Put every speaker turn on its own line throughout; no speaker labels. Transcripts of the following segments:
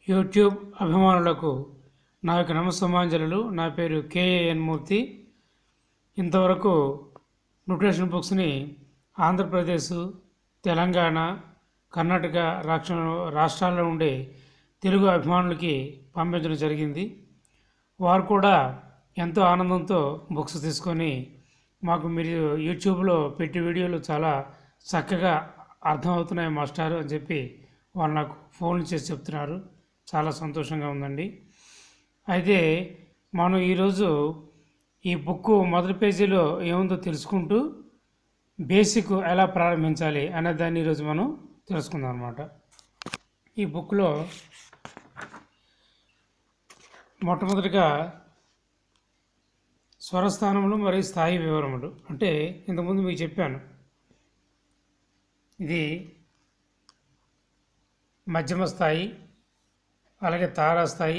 YouTube అభిమానులకు నా యొక్క నమస్సమాంజలు నా పేరు కేఏఎన్ మూర్తి ఇంతవరకు న్యూట్రిషన్ బుక్స్ని ఆంధ్రప్రదేశ్ తెలంగాణ కర్ణాటక రాష్ట్ర రాష్ట్రాల్లో ఉండే తెలుగు అభిమానులకి పంపించడం జరిగింది వారు కూడా ఎంతో ఆనందంతో బుక్స్ తీసుకొని మాకు మీరు యూట్యూబ్లో పెట్టి వీడియోలు చాలా చక్కగా అర్థమవుతున్నాయి మాస్టారు అని చెప్పి వాళ్ళు నాకు ఫోన్ చేసి చెప్తున్నారు చాలా సంతోషంగా ఉందండి అయితే మనం ఈరోజు ఈ బుక్ మొదటి పేజీలో ఏముందో తెలుసుకుంటూ బేసిక్ ఎలా ప్రారంభించాలి అనే దాన్ని ఈరోజు మనం తెలుసుకుందాం అనమాట ఈ బుక్లో మొట్టమొదటిగా స్వరస్థానములు మరియు స్థాయి వివరములు అంటే ఇంతకుముందు మీకు చెప్పాను ఇది మధ్యమ స్థాయి అలాగే తారా స్థాయి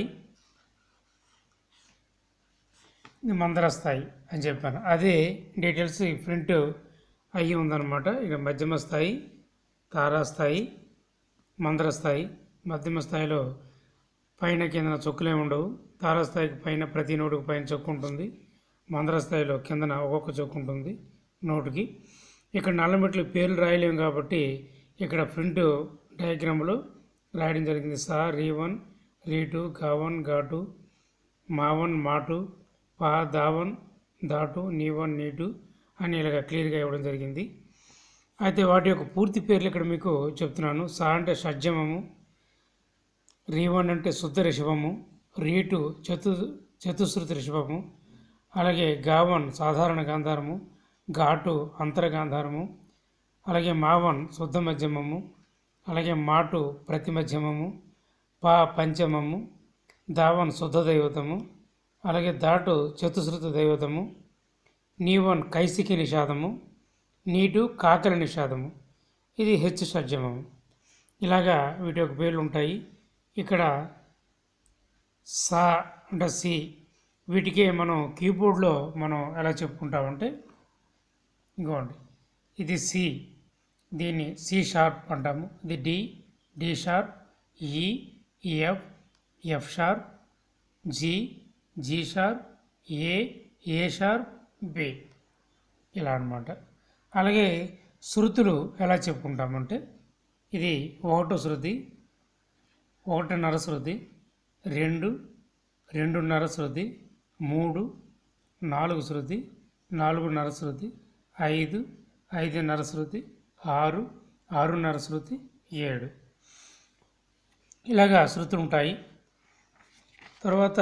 ఇది మందర స్థాయి అని చెప్పాను అదే డీటెయిల్స్ ఈ ప్రింట్ అయ్యి ఉందన్నమాట ఇక మధ్యమ స్థాయి తారా స్థాయి మందర స్థాయి మధ్యమ స్థాయిలో పైన కిందన చొక్కులే ఉండవు తారా స్థాయికి పైన ప్రతి నోటుకు పైన చొక్కు ఉంటుంది మందర స్థాయిలో కిందన ఒక్కొక్క చొక్కు ఉంటుంది నోటుకి ఇక్కడ నల్లమెట్లు పేర్లు రాయలేము కాబట్టి ఇక్కడ ప్రింట్ డయాగ్రామ్లో రాయడం జరిగింది సా రీ వన్ రీ టూ గా వన్ గా టూ మా వన్ మా టూ పా దావన్ దాటు నీ వన్ నీ టూ అని ఇలాగ క్లియర్గా ఇవ్వడం జరిగింది అయితే వాటి యొక్క పూర్తి పేర్లు ఇక్కడ మీకు చెప్తున్నాను సా అంటే షడ్జమము రీ వన్ అంటే శుద్ధ రిషభము రీ టూ చతు చతుశ్రుతి రిషభము అలాగే గావన్ సాధారణ గాంధారము ఘాటు అంతర గాంధారము అలాగే మావన్ శుద్ధ మధ్యమము అలాగే మాటు ప్రతి మధ్యమము పా పంచమము దావన్ శుద్ధ దైవతము అలాగే దాటు చతుశ్రుత దైవతము నీవన్ కైసికి నిషాదము నీటు కాకల నిషాదము ఇది హెచ్ షడ్జమము ఇలాగా వీటి యొక్క పేర్లు ఉంటాయి ఇక్కడ సా అంటే సి వీటికే మనం కీబోర్డ్లో మనం ఎలా చెప్పుకుంటామంటే ఇంకోండి ఇది సి దీన్ని సి షార్ప్ అంటాము ఇది D D sharp E F F sharp G G sharp A A sharp B ఇలా అన్నమాట అలాగే శృతులు ఎలా చెప్పుకుంటామంటే ఇది ఒకటో శృతి ఒకటిన్నర శృతి రెండు రెండున్నర శృతి మూడు నాలుగు శృతి నాలుగున్నర శృతి ఐదు ఐదున్నర శృతి ఆరు ఆరున్నర శృతి ఏడు ఇలాగా శృతులు ఉంటాయి తర్వాత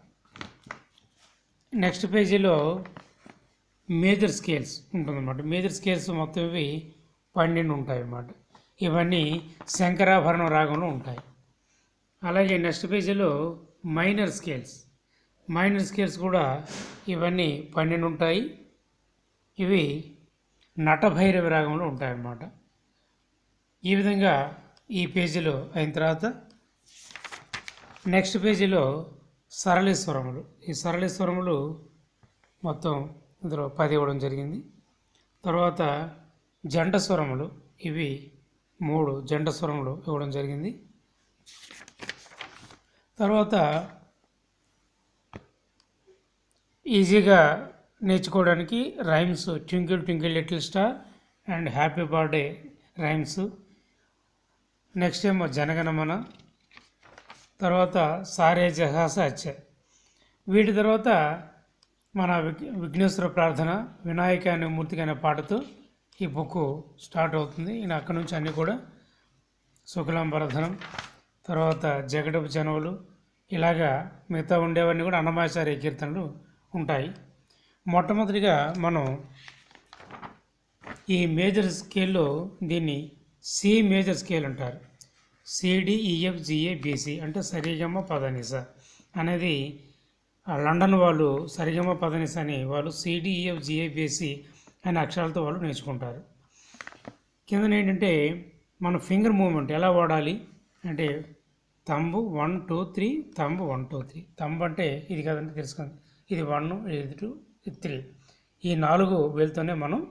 నెక్స్ట్ పేజీలో మేజర్ స్కేల్స్ ఉంటుందన్నమాట మేజర్ స్కేల్స్ మొత్తం ఇవి పన్నెండు ఉంటాయి అన్నమాట ఇవన్నీ శంకరాభరణం రాగంలో ఉంటాయి అలాగే నెక్స్ట్ పేజీలో మైనర్ స్కేల్స్ మైనర్ స్కేల్స్ కూడా ఇవన్నీ పన్నెండు ఉంటాయి ఇవి నటభైరవి రాగంలో ఉంటాయన్నమాట ఈ విధంగా ఈ పేజీలో అయిన తర్వాత నెక్స్ట్ పేజీలో సరళేశ్వరములు ఈ సరళేశ్వరములు మొత్తం ఇందులో పది ఇవ్వడం జరిగింది తర్వాత జంట స్వరములు ఇవి మూడు జంట స్వరములు ఇవ్వడం జరిగింది తర్వాత ఈజీగా నేర్చుకోవడానికి rhymes twinkle twinkle little star and happy birthday rhymes next ఏమో జనగణమన తర్వాత సారే జహాస అచ్చే వీటి తర్వాత మన విఘ్ విఘ్నేశ్వర ప్రార్థన వినాయక అనే మూర్తికి అనే పాటతో ఈ బుక్ స్టార్ట్ అవుతుంది నేను అక్కడి నుంచి అన్నీ కూడా శుక్లాంబరధనం తర్వాత జగడపు జనవులు ఇలాగా మిగతా ఉండేవన్నీ కూడా అన్నమాచార్య కీర్తనలు ఉంటాయి మొట్టమొదటిగా మనం ఈ మేజర్ స్కేల్లో దీన్ని సి మేజర్ స్కేల్ అంటారు సిడిఈఎఫ్ జిఏ బీసీ అంటే సరిగమ పదనిస అనేది ఆ లండన్ వాళ్ళు సరిగమ పదనిస అని వాళ్ళు సిడిఈఎఫ్ జిఏ బీసీ అనే అక్షరాలతో వాళ్ళు నేర్చుకుంటారు కింద ఏంటంటే మన ఫింగర్ మూమెంట్ ఎలా వాడాలి అంటే thumb one two three thumb one two three thumb అంటే ఇది కదంటే తెలుసుకుంది ఇది వన్ ఇది టూ ఇది త్రీ ఈ నాలుగు వేలుతోనే మనం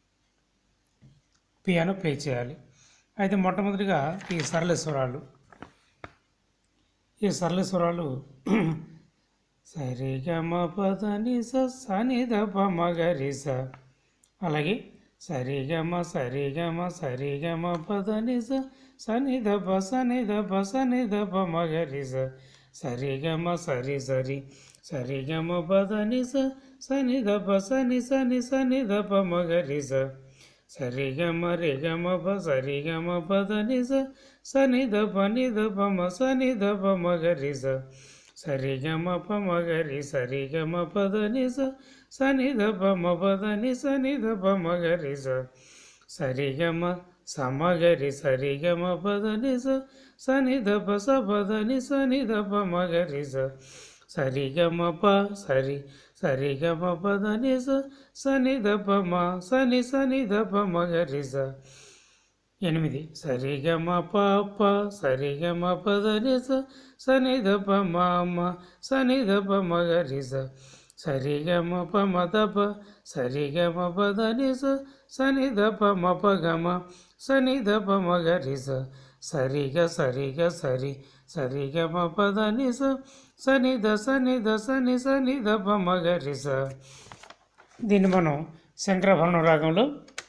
పియానో ప్లే చేయాలి అయితే మొట్టమొదటిగా ఈ సరళ స్వరాలు ఈ సరళ స్వరాలు సరి గమ పద ని స సని ద ప మ గ రి స అలాగే సరి గమ సరి గమ సరి గమ పద ని స సని ద ప సని ద ప సని ద ప మ గ రి స సరి గమ సరి సరి సరి గమ పద ని స సని ద ప సని సని సని ద ప మ గ రి స సరి గమ రి గమ ప సరి గమ పద ని స సని ద ప ని ద ప మ సని ద ప మ గ రి స సరి గమ ప మ గ రి సరి గమ పద ని స సని ద ప మ పద ని సని ద ప మ గ రి స సరి గమ సమ గ రి సరి గమ పద ని స సని ద ప స పద ని సని ద ప మ గ రి స సరి గమ ప సరి సరి గమ పద ని స సని ద ప మ సని సని ద ప మ గ రి స ఎనిమిది సరి గమ ప ప సరి గమ పద ని స సని ద ప మ మ సని ద ప మ గ రి స సరి గమ ప మ ద ప సరి గమ పద ని స సని ద ప మ ప గమ సని ద ప మ గ రి స సరి గ సరి గ సరి సరి గమ పద ని స సని ద సని ద సని సని ద ప మ గ రి స దీన్ని మనం శంకరభరణం రాగంలో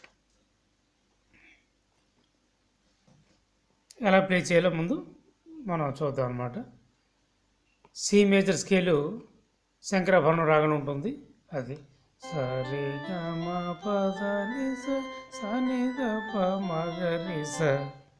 ఎలా ప్లే చేయాలో ముందు మనం చూద్దాం అనమాట సి మేజర్ స్కేలు శంకరాభరణం రాగం ఉంటుంది అది సరి గమ పద ని స సని ద ప మ గ రి స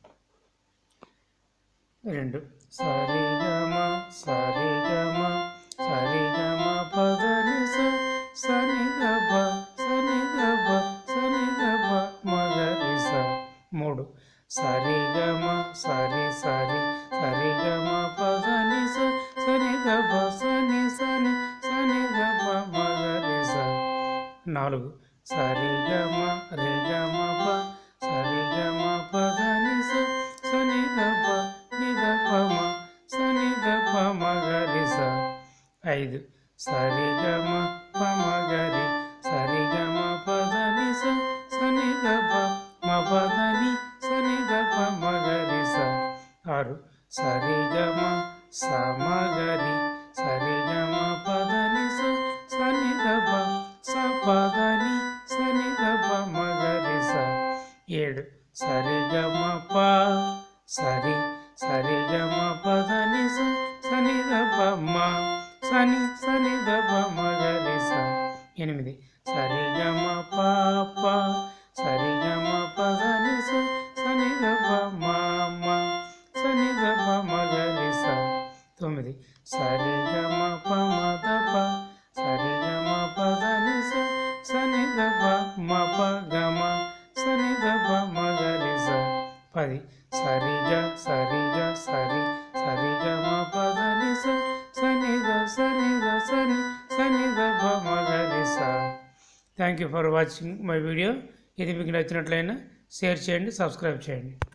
రెండు సరి గమ సరి గమ సరి గమ పద ని స సని ద ప సని ద ప సని ద ప మ గ రి స మూడు సరి గమ సరి సరి సరి గమ పద ని స సని ద ప సని సని సని ద ప మ గ రి స నాలుగు సరి గమ రి గమ ప సరి గమ పద ని స సని ద ప ని ద ప మ సని ద ప మ గ రి స ఐదు సరి గమ ప మ గ రి సరి గమ పద ని స సని ద ప మ పద ని సని ద ప మ గ రి స ఆరు సరి గమ స మ గ రి సరి గమ పద ని స సని ద ప స పద ని సని ద ప మ గ రి స ఏడు సరి గమ ప సరి సరి గమ పద ని స సని ద ప మ సని సని ద ప మ గ రి స ఎనిమిది సరి గమ ప ప సరి గమ పద ని స సని ద ప మ మ సని ద ప మ గ రి స తొమ్మిది సరి గమ ప మ ద ప సరి గమ పద ని స సని ద ప మ ప గమ సని ద ప మ గ రి స పది సరి గ సరి గ సరి సరి గ మ పద ని స సని ద సని ద సని సని ద ప మ గ రి స thank you for watching my video ఇది మీకు నచ్చినట్లయినా షేర్ చేయండి సబ్స్క్రైబ్ చేయండి